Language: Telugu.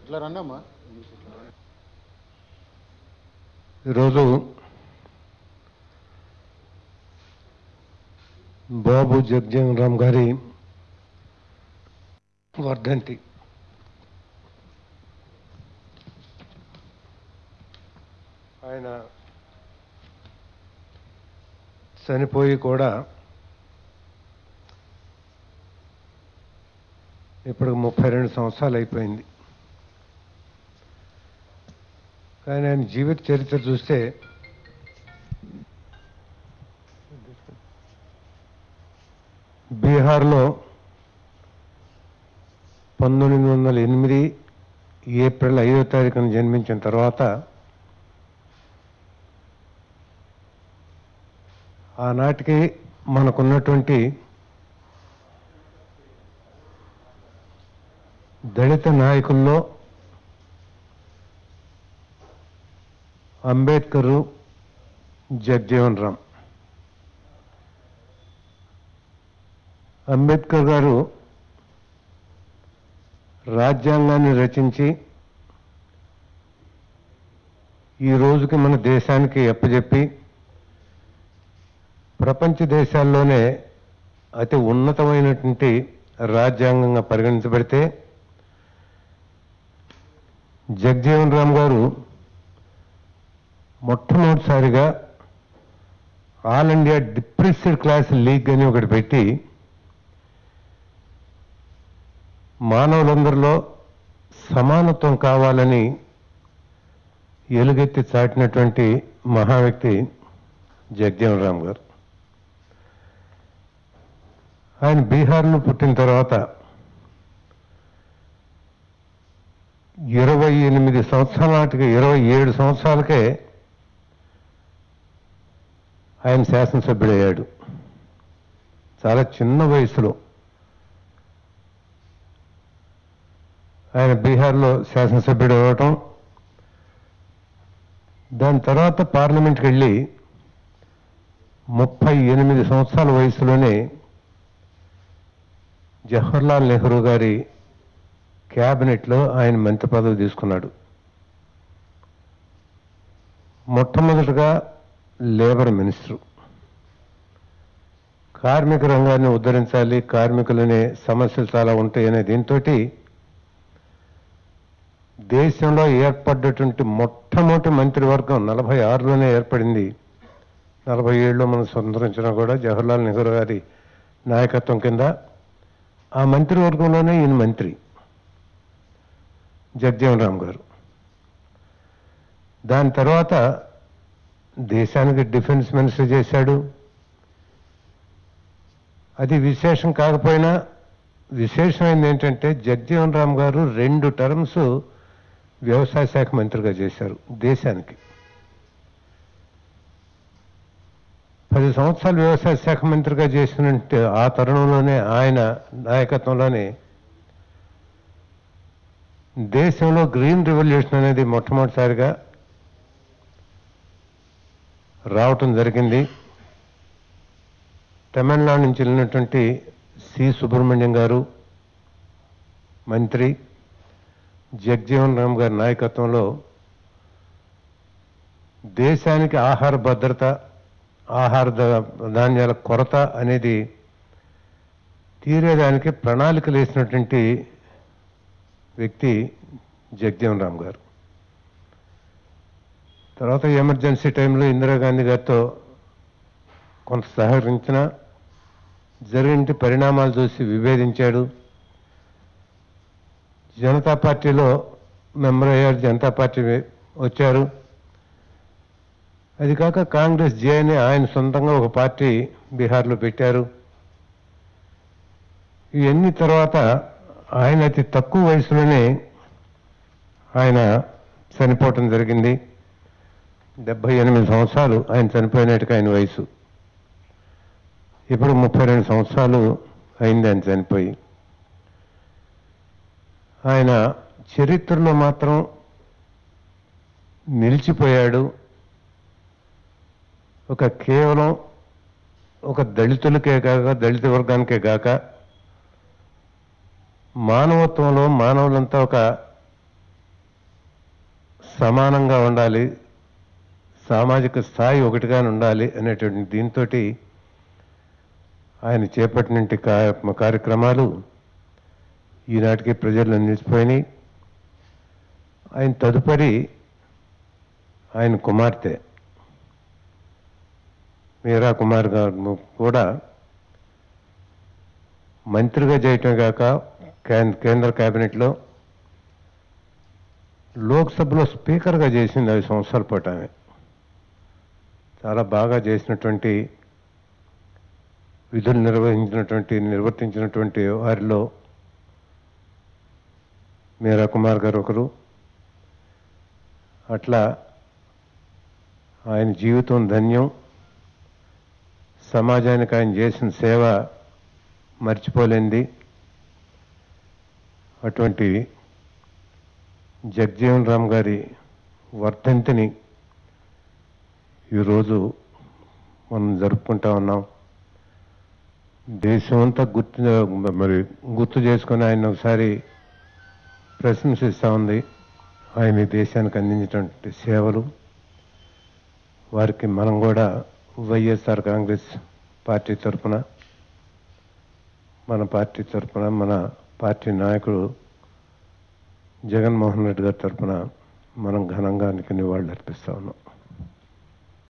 ఇట్లా రండి అమ్మా ఈరోజు బాబు జగ్జీవన్ రామ్ గారి వర్ధంతి ఆయన చనిపోయి కూడా ఇప్పుడు ముప్పై రెండు సంవత్సరాలు అయిపోయింది కానీ ఆయన జీవిత చరిత్ర చూస్తే బీహార్లో పంతొమ్మిది వందల ఎనిమిది ఏప్రిల్ ఐదో తారీఖున జన్మించిన తర్వాత ఆనాటికి మనకున్నటువంటి దళిత నాయకుల్లో అంబేద్కరు జగ్జీవన్ రామ్ అంబేద్కర్ గారు రాజ్యాంగాన్ని రచించి ఈ రోజుకి మన దేశానికి అప్పచెప్పి ప్రపంచ దేశాల్లోనే అతి ఉన్నతమైనటువంటి రాజ్యాంగంగా పరిగణించబడితే జగ్జీవన్ రామ్ గారు మొట్టమొదటిసారిగా all India depressed class league అని ఒకటి పెట్టి మానవులందరిలో సమానత్వం కావాలని ఎలుగెత్తి చాటినటువంటి మహా వ్యక్తి జగ్జీవన్ రామ్ గారు ఆయన బీహార్లో పుట్టిన తర్వాత ఇరవై ఎనిమిది సంవత్సరాల నాటికి ఇరవై ఏడు సంవత్సరాలకే ఆయన శాసనసభ్యుడయ్యాడు చాలా చిన్న వయసులో ఆయన బీహార్లో శాసనసభ్యుడు అవ్వటం దాని తర్వాత పార్లమెంట్కి వెళ్ళి ముప్పై ఎనిమిది సంవత్సరాల వయసులోనే జవహర్లాల్ నెహ్రూ గారి క్యాబినెట్లో ఆయన మంత్రి పదవి తీసుకున్నాడు మొట్టమొదటిగా లేబర్ మినిస్టర్ కార్మిక రంగాన్ని ఉద్ధరించాలి కార్మికులనే సమస్యలు చాలా ఉంటాయనే దీంతో దేశంలో ఏర్పడ్డటువంటి మొట్టమొదటి మంత్రివర్గం నలభై ఆరులోనే ఏర్పడింది నలభై ఏడులో మనం స్వతంత్రించినా కూడా జవహర్లాల్ నెహ్రూ గారి నాయకత్వం కింద ఆ మంత్రివర్గంలోనే ఈయన మంత్రి జగ్జీవన్ రామ్ గారు దాని తర్వాత దేశానికి డిఫెన్స్ మినిస్టర్ చేశాడు అది విశేషం కాకపోయినా విశేషమైనది ఏంటంటే జగ్జీవన్ రామ్ గారు రెండు టర్మ్స్ వ్యవసాయ శాఖ మంత్రిగా చేశారు దేశానికి పది సంవత్సరాలు వ్యవసాయ శాఖ మంత్రిగా చేసినట్టు ఆ తరుణంలోనే ఆయన నాయకత్వంలోనే దేశంలో గ్రీన్ రెవల్యూషన్ అనేది మొట్టమొదటిసారిగా రావటం జరిగింది తమిళనాడు నుంచి వెళ్ళినటువంటి సి సుబ్రహ్మణ్యం గారు మంత్రి జగ్జీవన్ రామ్ గారి నాయకత్వంలో దేశానికి ఆహార భద్రత ఆహార ధ- ధాన్యాల కొరత అనేది తీరేదానికి ప్రణాళికలు వేసినటువంటి వ్యక్తి జగ్జీవన్ రామ్ గారు తర్వాత ఎమర్జెన్సీ టైంలో ఇందిరాగాంధీ గారితో కొంత సహకరించిన జరిగిన పరిణామాలు చూసి విభేదించాడు జనతా పార్టీలో మెంబర్ అయ్యారు జనతా పార్టీ వచ్చారు అది కాక కాంగ్రెస్ జే అని ఆయన సొంతంగా ఒక పార్టీ బీహార్లో పెట్టారు ఇవన్నీ తర్వాత ఆయన అతి తక్కువ వయసులోనే ఆయన చనిపోవటం జరిగింది డెబ్బై ఎనిమిది సంవత్సరాలు ఆయన చనిపోయినట్టుగా ఆయన వయసు ఇప్పుడు ముప్పై రెండు సంవత్సరాలు అయింది ఆయన చనిపోయి ఆయన చరిత్రలో మాత్రం నిలిచిపోయాడు ఒక కేవలం ఒక దళితులకే కాక దళిత వర్గానికే కాక మానవత్వంలో మానవులంతా ఒక సమానంగా ఉండాలి సామాజిక స్థాయి ఒకటిగానే ఉండాలి అనేటువంటి దీంతో ఆయన చేపట్టినటువంటి కా- కార్యక్రమాలు ఈనాటికి ప్రజల్లో నిలిచిపోయినాయి ఆయన తదుపరి ఆయన కుమార్తె మీరా కుమార్ గారు కూడా మంత్రిగా చేయటం కాక కేం- కేంద్ర కేబినెట్లో లోక్సభలో స్పీకర్గా చేసింది ఐదు సంవత్సరాల పాటు ఆమె చాలా బాగా చేసినటువంటి విధులు నిర్వహించినటువంటి నిర్వర్తించినటువంటి వారిలో మీరా కుమార్ గారు ఒకరు అట్లా ఆయన జీవితం ధన్యం సమాజానికి ఆయన చేసిన సేవ మర్చిపోలేంది అటువంటి జగజీవన్ రామ్ గారి వర్ధంతిని ఈరోజు మనం జరుపుకుంటా ఉన్నాం దేశం అంతా గుర్తు మరి గుర్తు చేసుకొని ఆయన ఒకసారి ప్రశంసిస్తూ ఉంది ఆయన ఈ దేశానికి అందించినటువంటి సేవలు వారికి మనం కూడా వైఎస్ఆర్ కాంగ్రెస్ పార్టీ తరఫున మన పార్టీ తరఫున మన పార్టీ నాయకుడు జగన్మోహన్ రెడ్డి గారి తరఫున మనం ఘనంగా ఆయనకి నివాళులు అర్పిస్తా ఉన్నాం